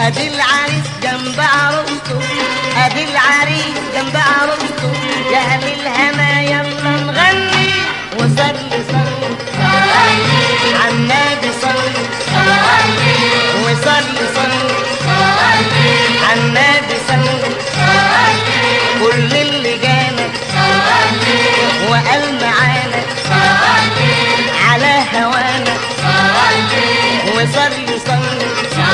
ادي العريس جنب عروسته ادي العريس جنب عروسته يا اهل الهنا يلا نغني وصلي صلي عالنبي صلي وصلي صلي عالنبي صلي كل اللي جانا وقال معانا على هوانا وصلي صلي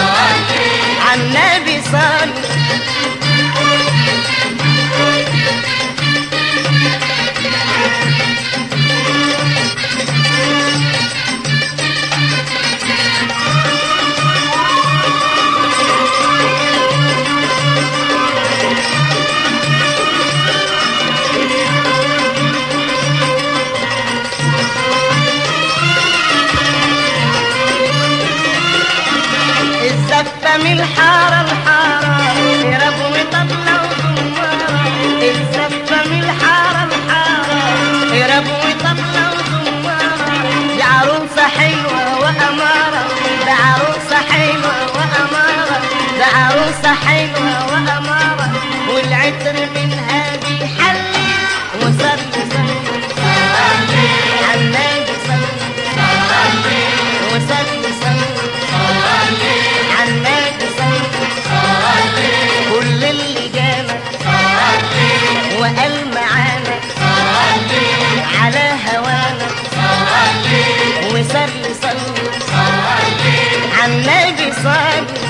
عالنبي صلي الزفة من الحارة الحارة ربو طبلة وزمارة الزفة من الحارة الحارة ربو طبلة وزمارة دي عروسة حلوة وأمارة ده عروسة حلوة وأمارة ده عروسة حلوة وأمارة والعطر منها بيحلي وصلي صلي عالنبي صلي وصلي صلي عالنبي صلي كل اللي جانا وقال معانا على هوانا وصلي صلي عالنبي صلي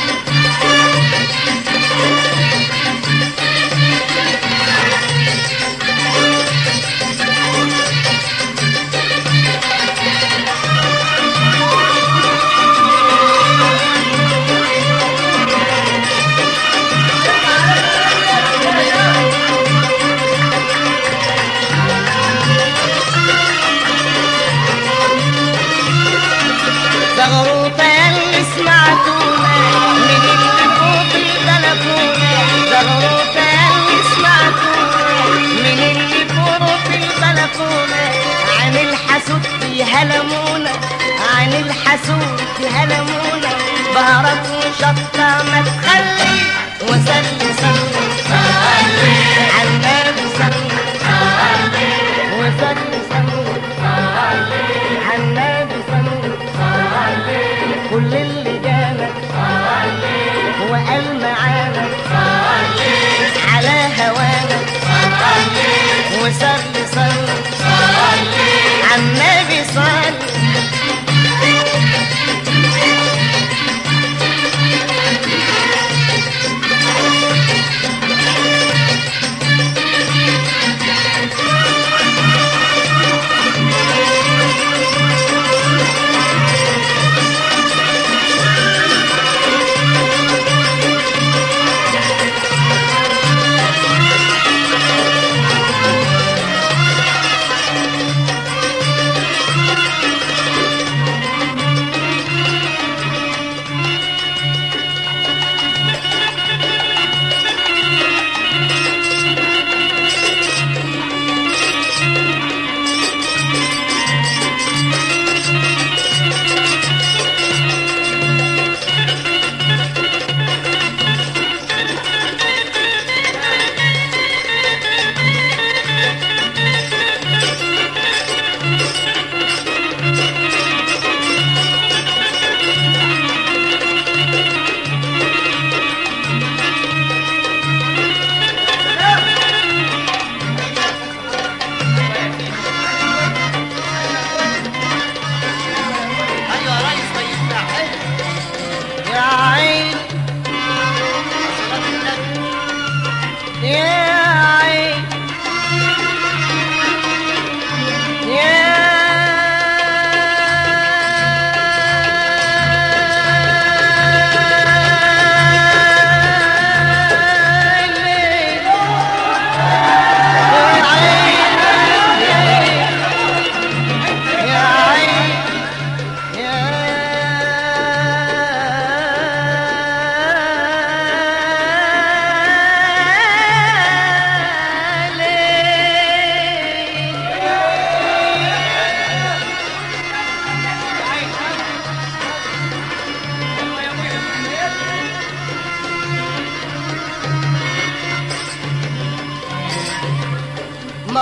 زغروطة اللي سمعتونا من اللي فوق البلكونة زغروطة اللي سمعتونا من اللي فوق البلكونة عن الحسود يهلمونا عن الحسود يهلمونا بهرت وشطة ما تخلي وسلي سلي عالنبي سلي وسلي سلي عالنبي سلي كل اللي جانا وقال معانا على هوانا وصلي صلي عالنبي صلي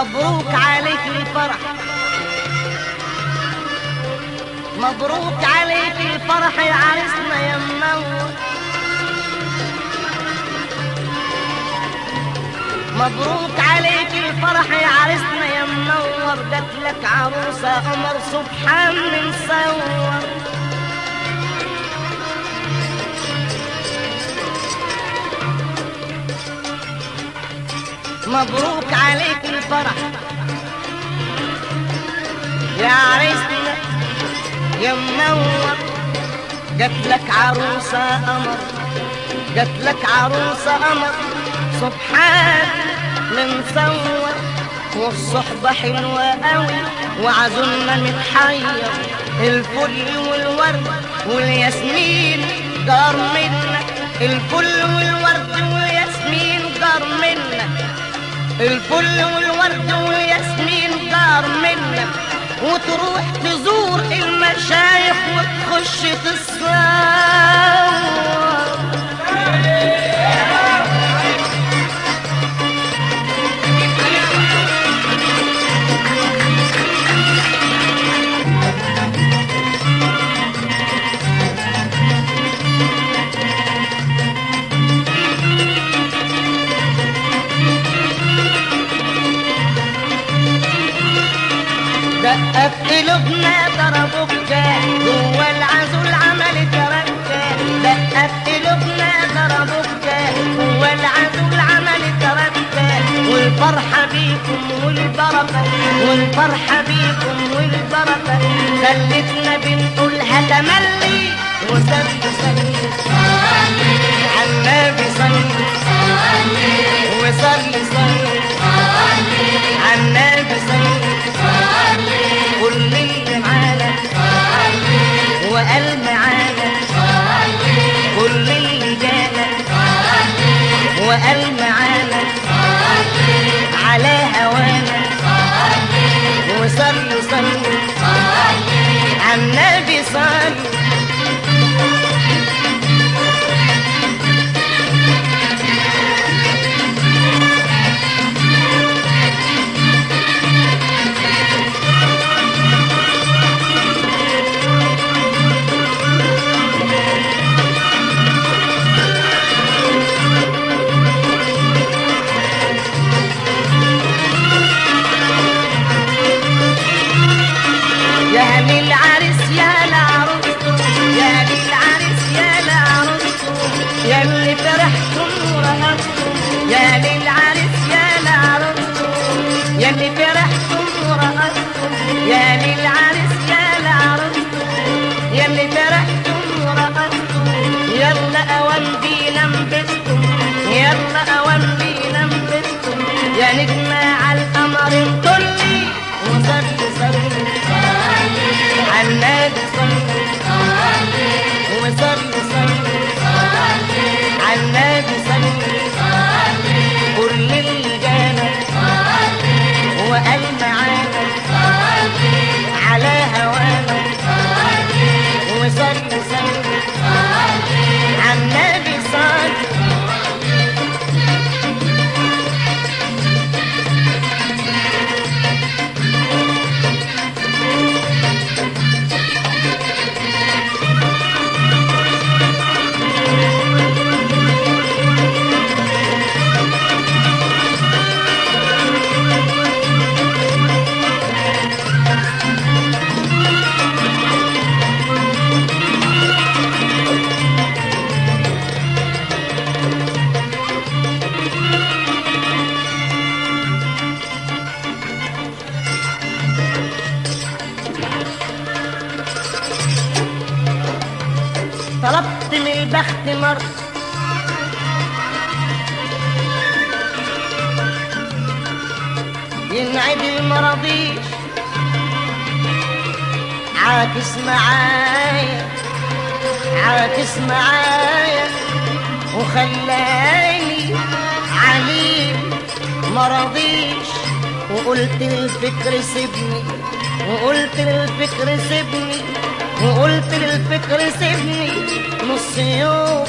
مبروك عليك الفرح مبروك عليك الفرح يا عريسنا يا منور مبروك عليك الفرح يا عريسنا يا منور جات لك عروسة قمر سبحان مصور مبروك عليك الفرح يا عريسنا يا منور جات لك عروسة قمر جات لك عروسة قمر سبحان منصور والصحبة حلوة قوي وعزولنا متحير الفل والورد والياسمين جار منك الفل والورد والياسمين جار منك الفل والورد والياسمين جار منك وتروح تزور المشايخ وتخش تصور دقت قلوبنا ضربوا بكاء جوا العزول عملت ركة دقت قلوبنا ضربوا بكاء جوا العزول عملت ركة والفرحة بيكم والبركة والفرحة بيكم والبركة خلتنا بنقولها تملي وسلي سلي عالنبي صلي وصلي صلي عالنبي صلي كل اللي معانا وقال معانا كل اللي جانا وقال معانا على هوانا وصلي صلي عالنبي صلي يا للعرس يا لعروسته يا للعرس يا لعروسته يا اللي فرحتم ورهبتم يا للعرس يا لعروسته يا اللي فرحتم ورهبتم يا للعرس يا لعروسته يا اللي فرحتم ورهبتم يلا اوان بينا نبتكم يلا اوان بينا نبتكم يا نجمة على القمر انطلي وصلي صلي عالنبي صلي وصلي صلي عالنبي صلي كل اللي جانا وقال معانا على هوانا وصلي صلي عالنبي صلي طلبت من البخت مرة ينعد المراضيش عاكس معايا عاكس معايا وخلاني عليم مرضيش وقلت للفكر سيبني وقلت للفكر سيبني وقلت للفكر سيبني نص يوم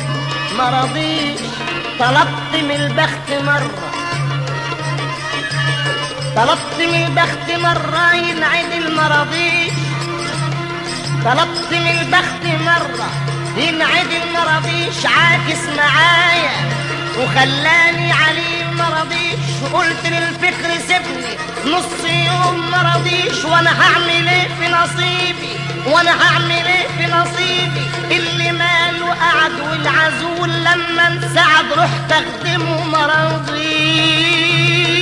مرضيش طلبت من البخت مرة طلبت من البخت مرة ينعدل مرضيش طلبت من البخت مرة ينعدل مرضيش عاكس معايا وخلاني عليه مرضيش وقلت للفكر سيبني نص يوم مرضيش وانا هعمل ايه في نصيبي وانا هعمل ايه في نصيبي اللي مال وقعد والعزول لما انسعد رحت اخدمه مرضيش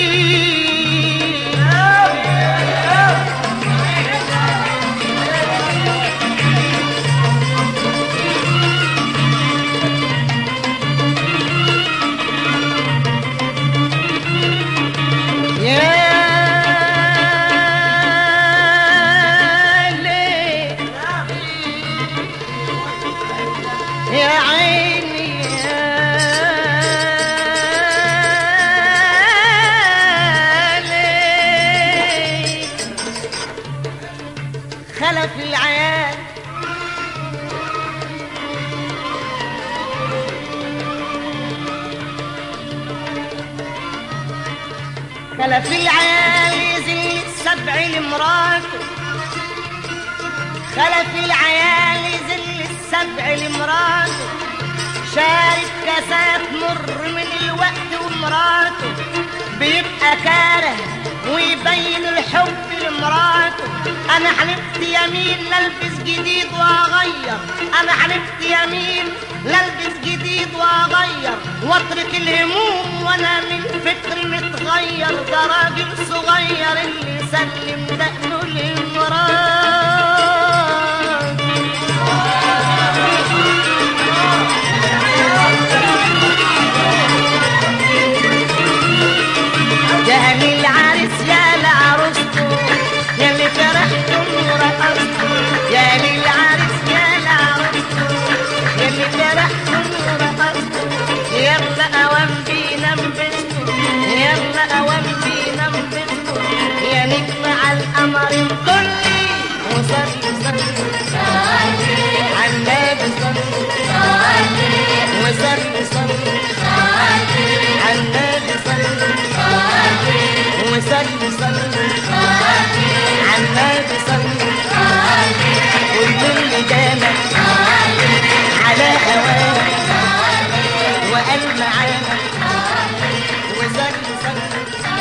يا ليل يا عيني يا ليل خلف العيال خلف العيال يزل السبع لمراته خلف العيال يزل السبع لمراته شارب كاسات مر من الوقت ومراته بيبقى كاره ويبين الحب لمراته انا حلفت يمين لالبس جديد واغير انا حلفت يمين لالبس جديد واغير واترك الهموم وانا من فكري متغير ده راجل صغير اللي سلم دقنه لمراته جهل العرس يا لعروسته يا اللي فرحتم ورقصتم يا للعرس يا لعروسته يا اللي فرحتم ورقصتم يلا اوام بينا نبسطوا يلا اوام بينا نبسطوا يا نجم على القمر الكلي وصلي صلي على النبي صلي وصلي صلي على النبي صلي وصلي صلي على النبي صلي والكل دامك على هواك وقال معانا وصلي صلي